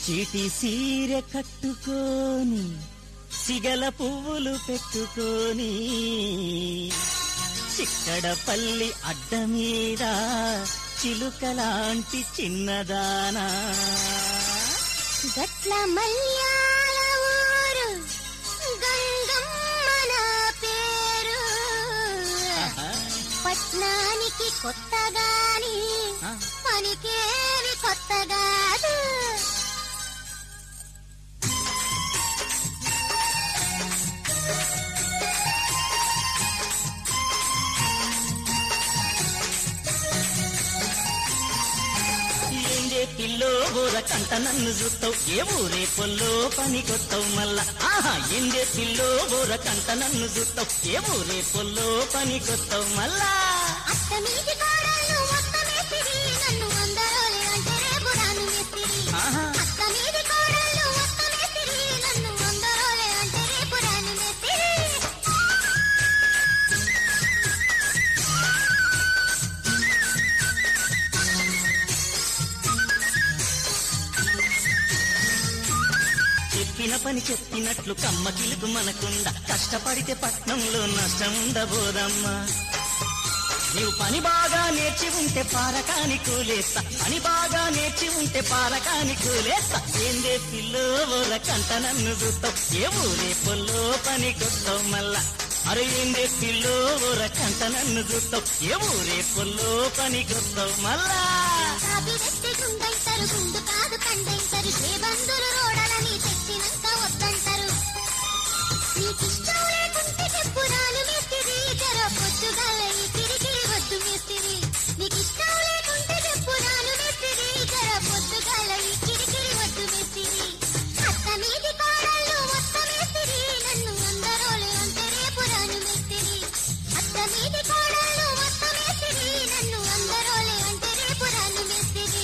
చీటి సీర కట్టుకొని సిగల పువ్వులు పెట్టుకొని చిక్కడపల్లి అడ్డ మీద చిలుకలాంటి చిన్నదానా గట్ల మల్యాల ఊరు గంగమ్మ నా పేరు ఆహా. పట్నానికి కొత్తగాని ఆ. పనికేవి కొత్తగాదు ఏందే పిల్లో ఊర కంట నన్ను చూస్తావు ఏ ఊరే పొల్లో పని కొత్తావు మళ్ళా ఆహా ఏందే పిల్లో ఊర కంట నన్ను చూస్తావు ఏ ఊరే పొల్లో పని కొత్తావు మళ్ళా అత్త మీది కోడళ్ళు మొత్తమేసిరి నన్ను అందరోలే అంటే రేపు రాను మెసిరి ఆహా. అత్త మీది కోడళ్ళు మొత్తమేసిరి నన్ను అందరోలే అంటే రేపు రాను మెసిరి చెప్పిన పని చెప్పినట్లు కమ్మ కిలుకు మనకుండ కష్టపడితే పట్నంలో నష్టం ఉండబోదమ్మా నీవు పని బాగా నేర్చి ఉంటే పారకాని కూలేస్తా పని బాగా నేర్చి ఉంటే పారకాని కూలేస్తా ఏందే పిల్లో ఓల కంట నన్ను చూస్తావు ఏ ఊరే పొల్లో పని కొత్తావు మళ్ళా అరే ఏందే పిల్లో ఓర కంట నన్ను చూస్తావు ఏ ఊరే పొల్లో పని కొత్తావు మళ్ళా కాపీ పెట్టి గుండైతారు గుండు కాదు కండైతారు ఏ బంధులు రోడలని తెచ్చినాక వద్దంటారు నీకిష్టం లేకుంటే చెప్పు రాను మేస్తిరి జర పొద్దుగా తిరిగి వద్దు మేస్తిరి నీకిష్టం లేకుంటే చెప్పు రాను మేస్తిరి జర పొద్దుగా తిరిగి వద్దు మేస్తిరి అత్త మీది కోడళ్ళు మొత్తం మేస్తిరి నన్ను అందరోలే అంటే రేపు రాను మేస్తిరి అత్త మీది కోడళ్ళు మొత్తం మేస్తిరి నన్ను అందరోలే అంటే రేపు రాను మేస్తిరి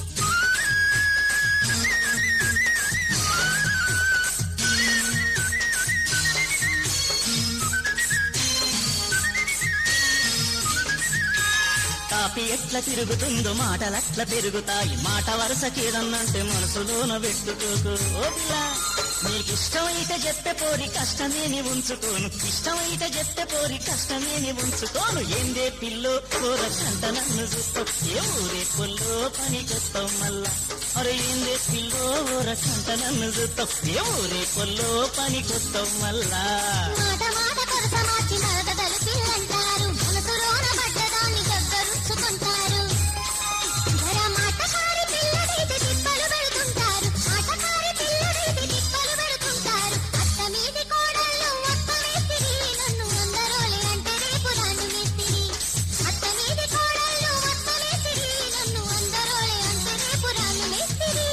కాపీ ఎట్లా తిరుగుతుందో మాటలట్ల పెరుగుతాయి మాట వరుసకేదన్నంటే మనసులోన పెట్టుకోకు ఓ పిల్ల నీకిష్టమైతే చెప్పే పోరి కష్టమేని ఉంచుకోను ఇష్టమైతే చెప్పే పోరి కష్టమేని ఉంచుకోను ఏందే పిల్లో కూర కంట నన్ను చూస్తావు ఏ ఊరే పొల్లో పనికొస్తావు మళ్ళా అరే ఏందే పిల్లో ఊర కంట నన్ను చూస్తావు ఏ ఊరే పొల్లో పనికొస్తావు మళ్ళా మాట మాట కొరత మార్చి మరదలు పిల్లంటారు మనసులోన పడ్డదాన్ని దగ్గరుంచుకుంటారు జర మాటకారి పిల్లడైతే తిప్పలు పెడుతుంటారు మాటకారి పిల్లడైతే తిప్పలు పెడుతుంటారు అత్త మీది కోడళ్ళు ఒక్క మేస్తిరి నన్ను అందరోలే అంటే రేపు రాను మేస్తిరి అత్త మీది కోడళ్ళు ఒక్క మేస్తిరి నన్ను అందరోలే అంటే రేపు రాను మేస్తిరి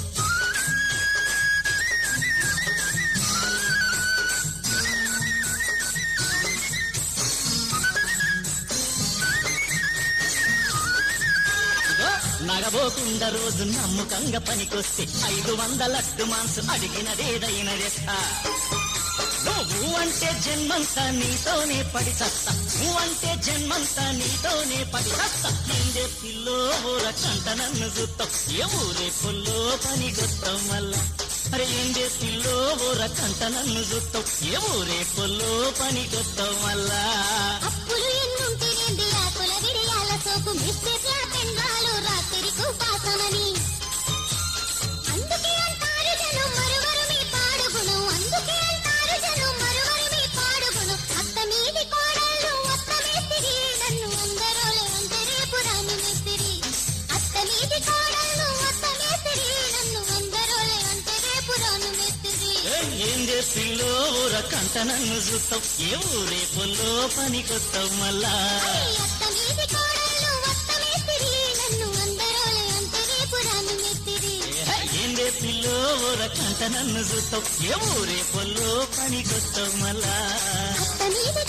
ఇదిగో నగబోతుండ రోజు నమ్మకంగా పనికొస్తే ఐదు వందలట్టు మాంసు అడిగినదేదైన లెక్క నువ్వు అంటే జన్మంతా నీతోనే పడి చస్తా నువ్వంటే జన్మంతా నీతోనే పడి చస్తా నిండే పిల్లో ఊర కంట నన్ను చూస్తావు ఏ ఊరే పొల్లో పని కొత్తావు మళ్ళా అరే ఏందే పిల్లో ఊర కంట నన్ను చూస్తావు ఏ ఊరే పొల్లో పని కొత్తావు మళ్ళా అప్పులు ఎన్నుంటేనేంది ఆకుల విడియాల సోపు మిస్టేట్ల పెండాలు రాత్రికి ఉపాసమని అందుకే అంటారు జనం మరువరు మీ పాడుగును అందుకే అంటారు జనం మరువరు మీ పాడుగును అత్త మీది కోడళ్ళు ఒక్క మేస్తిరి నన్ను అందరోలే అంటే రేపు రాని మేస్తిరి అత్త మీది కోడళ్ళు ఒక్క మేస్తిరి నన్ను అందరోలే అంటే రేపు రాను మేస్తిరి ఏందే పిల్లో ఊర కంట నన్ను చూస్తావు ఏ ఊరే పొల్లో పని కొత్తావు మళ్ళా అత్త మీది కోడళ్ళు ఒక్క మేస్తిరి నన్ను అందరోలే అంటే రేపు రాను మేస్తిరి ఏందే పిల్లో ఊర కంట నన్ను చూస్తావు ఏ ఊరే పొల్లో పని కొత్తావు మళ్ళా అత్త మీది